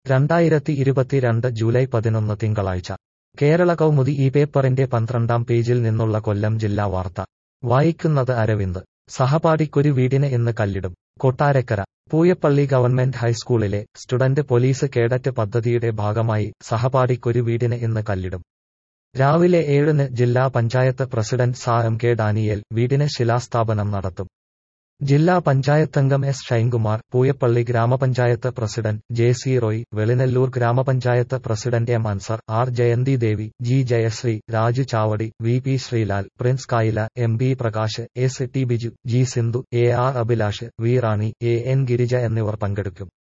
രണ്ടായിരത്തി ഇരുപത്തിരണ്ട് ജൂലൈ പതിനൊന്ന് തിങ്കളാഴ്ച കേരള കൗമുദി ഈ പേപ്പറിന്റെ പന്ത്രണ്ടാം പേജിൽ നിന്നുള്ള കൊല്ലം ജില്ലാ വാർത്ത വായിക്കുന്നത് അരവിന്ദ് സഹപാഠിക്കൊരു വീടിന് ഇന്ന് കല്ലിടും കൊട്ടാരക്കര പൂയപ്പള്ളി ഗവൺമെന്റ് ഹൈസ്കൂളിലെ സ്റ്റുഡന്റ് പോലീസ് കേഡറ്റ് പദ്ധതിയുടെ ഭാഗമായി സഹപാഠിക്കൊരു വീടിന് ഇന്ന് കല്ലിടും രാവിലെ ഏഴിന് ജില്ലാ പഞ്ചായത്ത് പ്രസിഡന്റ് സാ എം കെ ഡാനിയേൽ വീടിന് ശിലാസ്ഥാപനം നടത്തും ജില്ലാ പഞ്ചായത്തംഗം എസ് ഷൈൻകുമാർ പൂയപ്പള്ളി ഗ്രാമപഞ്ചായത്ത് president J C Roy Velinalloor ഗ്രാമപഞ്ചായത്ത് president M Ansar R Jayanthi Devi G Jayasree Raju Chavadi V P Sreelal Prince Kayila M B Prakash S T Biju G Sindhu A R Abhilash V Rani A N Girija എന്നിവർ പങ്കെടുക്കും